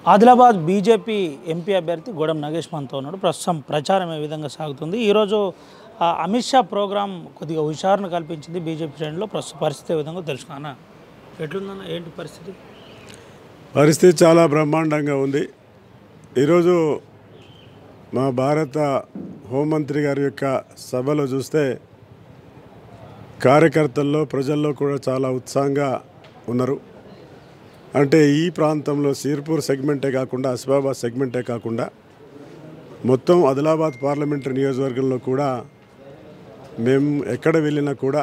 Adilabad BJP MP అభ్యర్థి గూడెం నగేష్ మనతో ఉన్నాడు ప్రస్తుతం ప్రచారం ఏ విధంగా సాగుతుంది ఈరోజు ఆ, అమిత్ షా ప్రోగ్రాం కొద్దిగా హుషారును కల్పించింది బీజేపీ శ్రేణిలో ప్రస్తుత పరిస్థితి ఏ విధంగా తెలుసుకున్నా ఎట్లుందన్న ఏంటి పరిస్థితి పరిస్థితి చాలా బ్రహ్మాండంగా ఉంది ఈరోజు మా భారత హోంమంత్రి గారి యొక్క సభలో చూస్తే కార్యకర్తల్లో ప్రజల్లో కూడా చాలా ఉత్సాహంగా ఉన్నారు అంటే ఈ ప్రాంతంలో సిర్పూర్ సెగ్మెంటే కాకుండా అసిఫాబాద్ సెగ్మెంటే కాకుండా మొత్తం ఆదిలాబాద్ పార్లమెంటరీ నియోజకవర్గంలో కూడా మేము ఎక్కడ వెళ్ళినా కూడా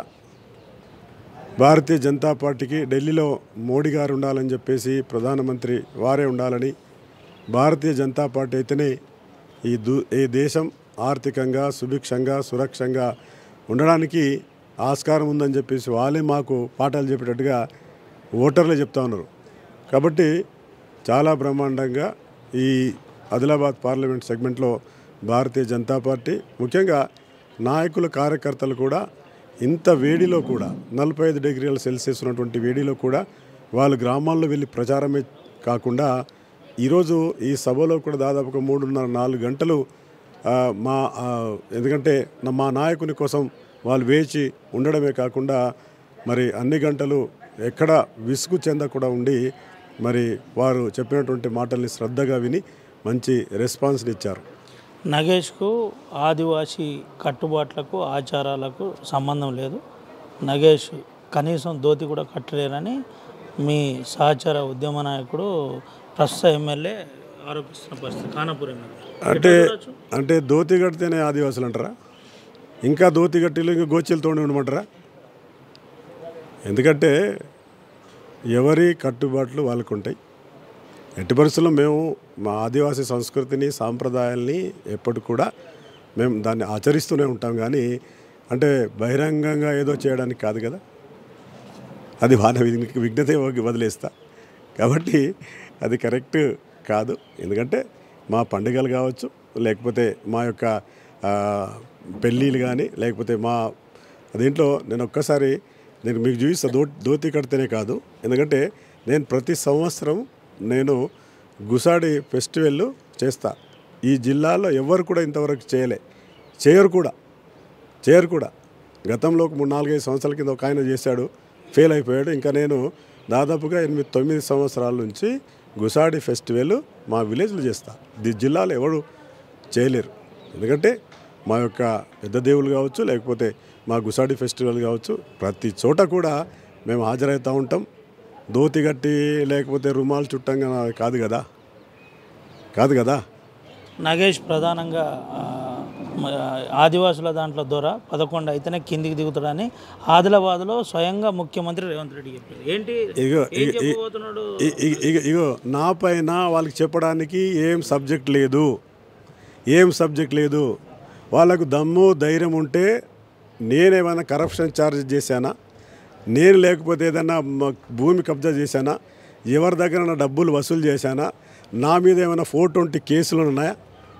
భారతీయ జనతా పార్టీకి ఢిల్లీలో మోడీ గారు ఉండాలని చెప్పేసి ప్రధానమంత్రి వారే ఉండాలని భారతీయ జనతా పార్టీ అయితేనే ఈ దు ఈ దేశం ఆర్థికంగా సుభిక్షంగా సురక్షంగా ఉండడానికి ఆస్కారం ఉందని చెప్పేసి వాళ్ళే మాకు పాఠాలు చెప్పేటట్టుగా ఓటర్లే చెప్తా ఉన్నారు కాబట్టి చాలా బ్రహ్మాండంగా ఈ ఆదిలాబాద్ పార్లమెంట్ సెగ్మెంట్లో భారతీయ జనతా పార్టీ ముఖ్యంగా నాయకుల కార్యకర్తలు కూడా ఇంత వేడిలో కూడా నలభై ఐదు డిగ్రీల సెల్సియస్ ఉన్నటువంటి వేడిలో కూడా వాళ్ళు గ్రామాల్లో వెళ్ళి ప్రచారమే కాకుండా ఈరోజు ఈ సభలో కూడా దాదాపు ఒక మూడున్నర నాలుగు గంటలు ఆ, మా ఆ, ఎందుకంటే నా- మా నాయకుని కోసం వాళ్ళు వేచి ఉండడమే కాకుండా మరి అన్ని గంటలు ఎక్కడ విసుగు చెందకుండా ఉండి మరి వారు చెప్పినటువంటి మాటల్ని శ్రద్ధగా విని మంచి రెస్పాన్స్ని ఇచ్చారు నగేష్కు ఆదివాసీ కట్టుబాట్లకు ఆచారాలకు సంబంధం లేదు నగేష్ కనీసం ధోతి కూడా కట్టలేరని మీ సహచర ఉద్యమ నాయకుడు ప్రస్తుత ఎమ్మెల్యే ఆరోపిస్తున్న పరిస్థితి ఖానాపూర్ ఎమ్మెల్యే అంటే అంటే ధోతి కడితేనే ఆదివాసులు అంటారా ఇంకా ధోతి కట్టిలు ఇంకా గోచీలతో ఉండమంటారా ఎందుకంటే ఎవరి కట్టుబాట్లు వాళ్ళకు ఉంటాయి ఎట్టి పరిస్థితుల్లో మేము మా ఆదివాసీ సంస్కృతిని సాంప్రదాయాల్ని ఎప్పటి కూడా మేము దాన్ని ఆచరిస్తూనే ఉంటాం కానీ అంటే బహిరంగంగా ఏదో చేయడానికి కాదు కదా అది వాళ్ళ విఘ్- విఘ్నత వదిలేస్తా కాబట్టి అది కరెక్ట్ కాదు ఎందుకంటే మా పండుగలు కావచ్చు లేకపోతే మా యొక్క ఆ, పెళ్ళిళ్ళు కానీ లేకపోతే మా దీంట్లో నేను ఒక్కసారి నేను మీకు చూపిస్తా దో ధోతి కడితేనే కాదు ఎందుకంటే నేను ప్రతి సంవత్సరం నేను గుసాడి ఫెస్టివల్ చేస్తా ఈ జిల్లాలో ఎవరు కూడా ఇంతవరకు చేయలే చేయరు కూడా చేయరు కూడా గతంలో ఒక మూడు నాలుగైదు సంవత్సరాల కింద ఒక ఆయన చేశాడు ఫెయిల్ అయిపోయాడు ఇంకా నేను దాదాపుగా ఎనిమిది తొమ్మిది సంవత్సరాల నుంచి గుసాడి ఫెస్టివల్ మా విలేజ్లో చేస్తా ఈ జిల్లాలో ఎవరు చేయలేరు ఎందుకంటే మా యొక్క పెద్ద దేవుళ్ళు కావచ్చు లేకపోతే మా గుసాడి ఫెస్టివల్ కావచ్చు ప్రతి చోట కూడా మేము హాజరవుతూ ఉంటాం ధోతి కట్టి లేకపోతే రుమాలు చుట్టంగా కాదు కదా కాదు కదా నగేష్ ప్రధానంగా ఆ, మ- ఆదివాసుల దాంట్లో దొర పదకొండు అయితేనే కిందికి దిగుతాడని ఆదిలాబాద్లో స్వయంగా ముఖ్యమంత్రి రేవంత్ రెడ్డి చెప్పారు ఏంటి ఇగో ఏం ఇగ- ఇగ- చెప్పబోతున్నాడు ఇ- ఇ- ఇగ- ఇగో నా పైన వాళ్ళకి చెప్పడానికి ఏం సబ్జెక్ట్ లేదు ఏం సబ్జెక్ట్ లేదు వాళ్ళకు దమ్ము ధైర్యం ఉంటే నేనేమైనా కరప్షన్ ఛార్జ్ చేశానా నేను లేకపోతే ఏదైనా మ- భూమి కబ్జా చేశానా ఎవరి దగ్గర డబ్బులు వసూలు చేశానా నా మీద ఏమైనా ఫోర్ ట్వంటీ కేసులు ఉన్నాయా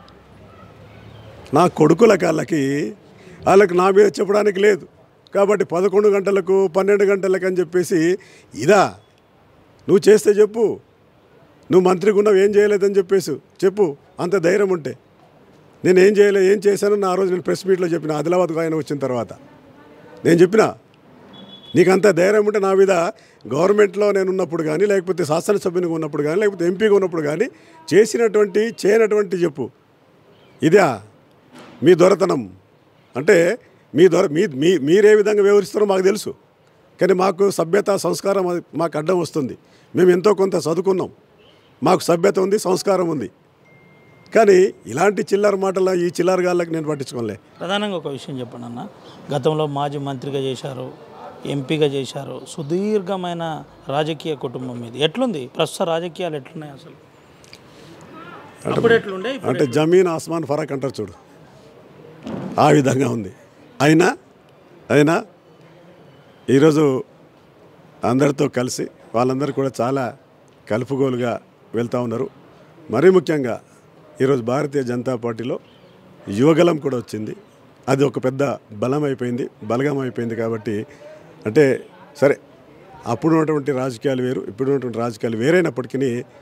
నా కొడుకుల కాళ్ళకి వాళ్ళకి నా మీద చెప్పడానికి లేదు కాబట్టి పదకొండు గంటలకు పన్నెండు గంటలకు అని చెప్పేసి ఇదా నువ్వు చేస్తే చెప్పు నువ్వు మంత్రికి ఉన్నావు ఏం చేయలేదని చెప్పేసి చెప్పు అంత ధైర్యం ఉంటే నేను ఏం చేయలేదు ఏం చేశానో నా రోజు నేను ప్రెస్ మీట్లో చెప్పిన ఆదిలాబాద్కు ఆయన వచ్చిన తర్వాత నేను చెప్పిన నీకు అంత ధైర్యం ఉంటే నా మీద గవర్నమెంట్లో నేను ఉన్నప్పుడు కానీ లేకపోతే శాసనసభ్యునిగా ఉన్నప్పుడు కానీ లేకపోతే ఎంపీగా ఉన్నప్పుడు కానీ చేసినటువంటి చేయనటువంటి చెప్పు ఇదా మీ దొరతనం అంటే మీ దొర మీ మీ మీరే విధంగా వ్యవహరిస్తారో మాకు తెలుసు కానీ మాకు సభ్యత సంస్కారం అది మాకు అడ్డం వస్తుంది మేము ఎంతో కొంత చదువుకున్నాం మాకు సభ్యత ఉంది సంస్కారం ఉంది కానీ ఇలాంటి చిల్లర మాటల ఈ చిల్లర గాళ్ళకి నేను పట్టించుకోలే ప్రధానంగా ఒక విషయం చెప్పండి అన్న గతంలో మాజీ మంత్రిగా చేశారు ఎంపీగా చేశారు సుదీర్ఘమైన రాజకీయ కుటుంబం మీద ఎట్లుంది ప్రస్తుత రాజకీయాలు ఎట్లున్నాయి అసలు అప్పుడు ఎట్లుండే ఇప్పుడు అంటే జమీన్ ఆస్మాన్ ఫరక్ అంటారు చూడు ఆ విధంగా ఉంది అయినా అయినా ఈరోజు అందరితో కలిసి వాళ్ళందరూ కూడా చాలా కలుపుగోలుగా వెళ్తూ ఉన్నారు మరీ ముఖ్యంగా ఈరోజు భారతీయ జనతా పార్టీలో యువగలం కూడా వచ్చింది అది ఒక పెద్ద బలం అయిపోయింది బలగం అయిపోయింది కాబట్టి అంటే సరే అప్పుడు ఉన్నటువంటి రాజకీయాలు వేరు ఇప్పుడు ఉన్నటువంటి రాజకీయాలు వేరైనప్పటికీ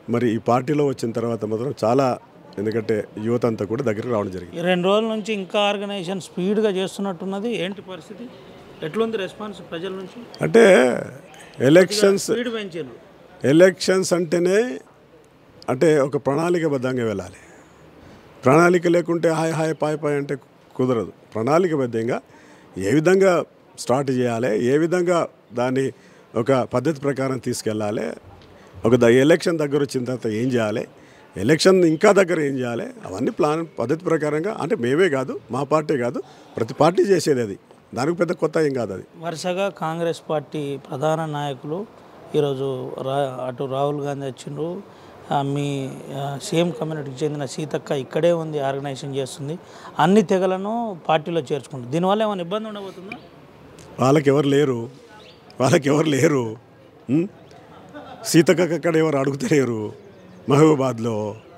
మరి ఈ పార్టీలో వచ్చిన తర్వాత మాత్రం చాలా ఎందుకంటే యువత అంతా కూడా దగ్గరికి రావడం జరిగింది ఈ రెండు రోజుల నుంచి ఇంకా ఆర్గనైజేషన్ స్పీడ్గా చేస్తున్నట్టున్నది ఏంటి పరిస్థితి ఎట్లుంది రెస్పాన్స్ ప్రజల నుంచి అంటే ఎలక్షన్స్ స్పీడ్ పెంచారు ఎలక్షన్స్ అంటేనే అంటే ఒక ప్రణాళికబద్ధంగా వెళ్ళాలి ప్రణాళిక లేకుంటే హాయ్ హాయ్ పాయ్ పాయ్ అంటే కుదరదు ప్రణాళికబద్ధంగా ఏ విధంగా స్టార్ట్ చేయాలి ఏ విధంగా దాన్ని ఒక పద్ధతి ప్రకారం తీసుకెళ్ళాలి ఒక ద ఎలక్షన్ దగ్గర వచ్చిన తర్వాత ఏం చేయాలి ఎలక్షన్ ఇంకా దగ్గర ఏం చేయాలి అవన్నీ ప్లాన్ పద్ధతి ప్రకారంగా అంటే మేమే కాదు మా పార్టీ కాదు ప్రతి పార్టీ చేసేది అది దానికి పెద్ద కొత్త ఏం కాదు అది వరుసగా కాంగ్రెస్ పార్టీ ప్రధాన నాయకులు ఈరోజు రా అటు రాహుల్ గాంధీ వచ్చిండ్రు ఆ, మీ ఆ, సీఎం కమ్యూనిటీకి చెందిన సీతక్క ఇక్కడే ఉంది ఆర్గనైజేషన్ చేస్తుంది అన్ని తెగలను పార్టీలో చేర్చుకుంటుంది దీనివల్ల ఏమైనా ఇబ్బంది ఉండబోతుందా వాళ్ళకి ఎవరు లేరు వాళ్ళకి ఎవరు లేరు ఉం? సీతక్కకి అక్కడ ఎవరు అడుగుతలేరు మహబూబాద్లో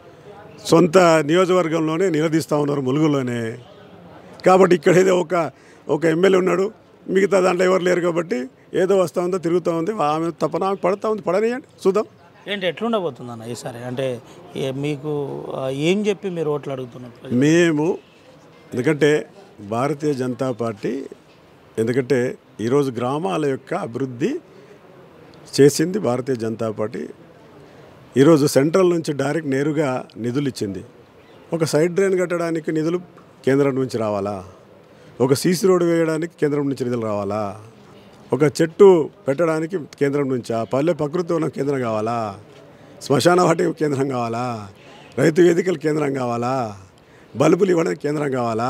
సొంత నియోజకవర్గంలోనే నిలదీస్తూ ఉన్నారు ములుగులోనే కాబట్టి ఇక్కడ ఏదో ఒక ఒక ఎమ్మెల్యే ఉన్నాడు మిగతా దాంట్లో ఎవరు లేరు కాబట్టి ఏదో వస్తూ ఉందో తిరుగుతూ ఉంది ఆమె తపన ఆమె పడుతూ ఉంది పడనియండి చూద్దాం ఏంటి ఎట్లుండబోతుంది అన్న ఈసారి అంటే ఏ- మీకు ఆ, ఏం చెప్పి మీరు ఓట్లు అడుగుతున్నారు మేము ఎందుకంటే భారతీయ జనతా పార్టీ ఎందుకంటే ఈరోజు గ్రామాల యొక్క అభివృద్ధి చేసింది భారతీయ జనతా పార్టీ ఈరోజు సెంట్రల్ నుంచి డైరెక్ట్ నేరుగా నిధులు ఇచ్చింది ఒక సైడ్ డ్రైన్ కట్టడానికి నిధులు కేంద్రం నుంచి రావాలా ఒక సీసీ రోడ్డు వేయడానికి కేంద్రం నుంచి నిధులు రావాలా ఒక చెట్టు పెట్టడానికి కేంద్రం నుంచా పల్లె ప్రకృతి ఉన్న కేంద్రం కావాలా శ్మశాన వాటి కేంద్రం కావాలా రైతు వేదికల కేంద్రం కావాలా బల్బులు ఇవ్వడానికి కేంద్రం కావాలా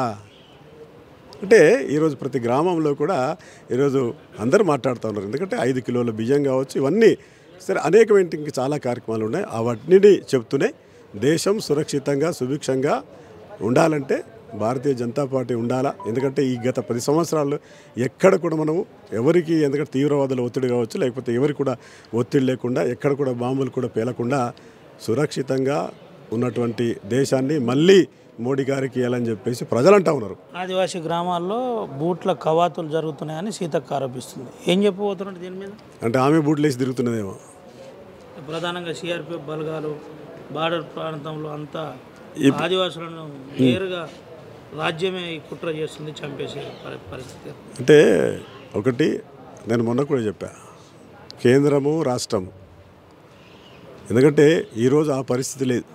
అంటే ఈరోజు ప్రతి గ్రామంలో కూడా ఈరోజు అందరూ మాట్లాడుతూ ఉన్నారు ఎందుకంటే ఐదు కిలోల బియ్యం కావచ్చు ఇవన్నీ సరే అనేకమైన ఇంక చాలా కార్యక్రమాలు ఉన్నాయి అవన్నీ చెప్తూనే దేశం సురక్షితంగా సుభిక్షంగా ఉండాలంటే భారతీయ జనతా పార్టీ ఉండాలా ఎందుకంటే ఈ గత పది సంవత్సరాలు ఎక్కడ కూడా మనము ఎవరికి ఎందుకంటే తీవ్రవాదుల ఒత్తిడి కావచ్చు లేకపోతే ఎవరికి కూడా ఒత్తిడి లేకుండా ఎక్కడ కూడా బాంబులు కూడా పేలకుండా సురక్షితంగా ఉన్నటువంటి దేశాన్ని మళ్ళీ మోడీ గారికి ఇవ్వాలని చెప్పేసి ప్రజలు అంటా ఉన్నారు ఆదివాసీ గ్రామాల్లో బూట్ల కవాతులు జరుగుతున్నాయని సీతక్క ఆరోపిస్తుంది ఏం చెప్పబోతున్నారు దీని మీద అంటే ఆమె బూట్లేసి తిరుగుతున్నదేమో ప్రధానంగా సిఆర్పిఎఫ్ బలగాలు బార్డర్ ప్రాంతంలో అంతా ఆదివాసులను నేరుగా రాజ్యమే ఈ కుట్ర చేస్తుంది చంపేసే పరి- పరిస్థితి అంటే ఒకటి నేను మొన్న కూడా చెప్పా కేంద్రము రాష్ట్రము ఎందుకంటే ఈరోజు ఆ పరిస్థితి లేదు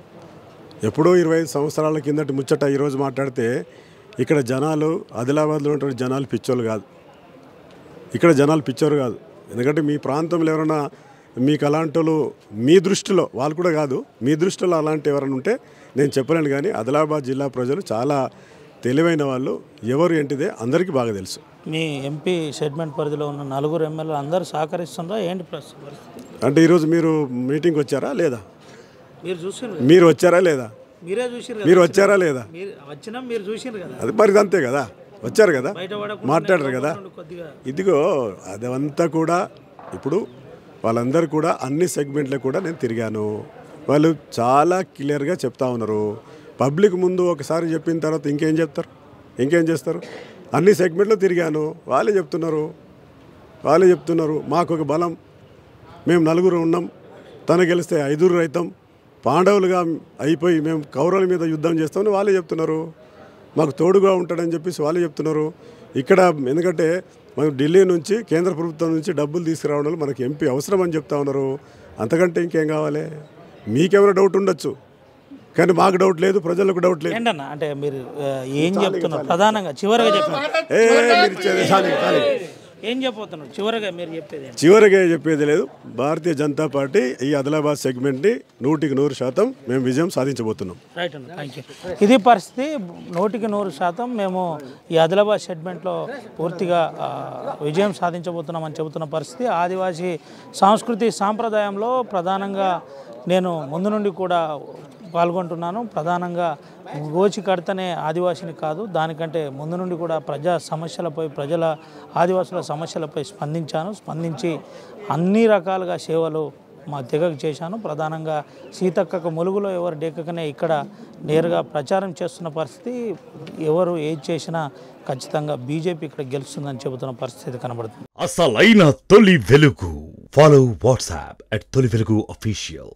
ఎప్పుడో ఇరవై ఐదు సంవత్సరాల కిందటి ముచ్చట ఈరోజు మాట్లాడితే ఇక్కడ జనాలు ఆదిలాబాద్లో ఉన్నటువంటి జనాలు పిచ్చోళ్ళు కాదు ఇక్కడ జనాలు పిచ్చోరు కాదు ఎందుకంటే మీ ప్రాంతంలో ఎవరైనా మీకు అలాంటి వాళ్ళు మీ దృష్టిలో వాళ్ళు కూడా కాదు మీ దృష్టిలో అలాంటి ఎవరైనా ఉంటే నేను చెప్పలేను కానీ ఆదిలాబాద్ జిల్లా ప్రజలు చాలా తెలివైన వాళ్ళు ఎవరు ఏంటిదే అందరికీ బాగా తెలుసు మీ ఎంపీ సెగ్మెంట్ పరిధిలో ఉన్న నలుగురు ఎమ్మెల్యేలు అందరూ సహకరిస్తుందా ఏంటి ప్రస్తుత పరిస్థితి అంటే ఈరోజు మీరు మీటింగ్ వచ్చారా లేదా మీరు చూసిండ్రు మీరు వచ్చారా లేదా మీరే చూసిండ్రు మీరు కదా వచ్చారా లేదా మీరు వచ్చినా మీరు చూసిండ్రు కదా అది మరి అంతే కదా వచ్చారు కదా బయట పడకుండా మాట్లాడరు కదా కొద్దిగా ఇదిగో అదంతా కూడా ఇప్పుడు వాళ్ళందరూ కూడా అన్ని సెగ్మెంట్లో కూడా నేను తిరిగాను వాళ్ళు చాలా క్లియర్గా చెప్తా ఉన్నారు పబ్లిక్ ముందు ఒకసారి చెప్పిన తర్వాత ఇంకేం చెప్తారు ఇంకేం చేస్తారు అన్ని సెగ్మెంట్లో తిరిగాను వాళ్ళే చెప్తున్నారు వాళ్ళే చెప్తున్నారు మాకు ఒక బలం మేము నలుగురు ఉన్నాం తను గెలిస్తే ఐదుగురు అవుతాం పాండవులుగా అయిపోయి మేము కౌరవుల మీద యుద్ధం చేస్తామని వాళ్ళే చెప్తున్నారు మాకు తోడుగా ఉంటాడని చెప్పేసి వాళ్ళే చెప్తున్నారు ఇక్కడ ఎందుకంటే మనకు ఢిల్లీ నుంచి కేంద్ర ప్రభుత్వం నుంచి డబ్బులు తీసుకురావడం మనకి ఎంపీ అవసరం అని చెప్తా ఉన్నారు అంతకంటే ఇంకేం కావాలి మీకెవరో డౌట్ ఉండొచ్చు కానీ మాకు డౌట్ లేదు ప్రజలకు డౌట్ లేదు ఏంటన్నా అంటే మీరు ఆ, ఏం చెప్తున్నారు ప్రధానంగా చివరిగా చెప్పినారు ఏ మీరు ఇచ్చేది చాలు, చాలు. ఏం చెప్పబోతున్నారు చివరిగా మీరు చెప్పేది ఏంటి? చివరిగా చెప్పేది లేదు భారతీయ జనతా పార్టీ ఈ ఆదిలాబాద్ సెగ్మెంట్ని నూటికి నూరు శాతం మేము విజయం సాధించబోతున్నాం రైట్ అన్న థ్యాంక్ యూ ఇది పరిస్థితి నూటికి నూరు శాతం మేము ఈ ఆదిలాబాద్ సెగ్మెంట్లో పూర్తిగా ఆ, విజయం సాధించబోతున్నామని చెబుతున్న పరిస్థితి ఆదివాసీ సంస్కృతి సాంప్రదాయంలో ప్రధానంగా నేను ముందు నుండి కూడా పాల్గొంటున్నాను ప్రధానంగా గోచి కడతనే ఆదివాసిని కాదు దానికంటే ముందు నుండి కూడా ప్రజా సమస్యలపై ప్రజల ఆదివాసుల సమస్యలపై స్పందించాను స్పందించి అన్ని రకాలుగా సేవలు మా తెగకు చేశాను ప్రధానంగా సీతక్కకు ములుగులో ఎవరు డెక్కకనే ఇక్కడ నేరుగా ప్రచారం చేస్తున్న పరిస్థితి ఎవరు ఏది చేసినా ఖచ్చితంగా బీజేపీ ఇక్కడ గెలుస్తుందని చెబుతున్న పరిస్థితి కనబడుతుంది అసలైన తొలి వెలుగు ఫాలో వాట్సాప్ అట్ తొలి వెలుగు అఫీషియల్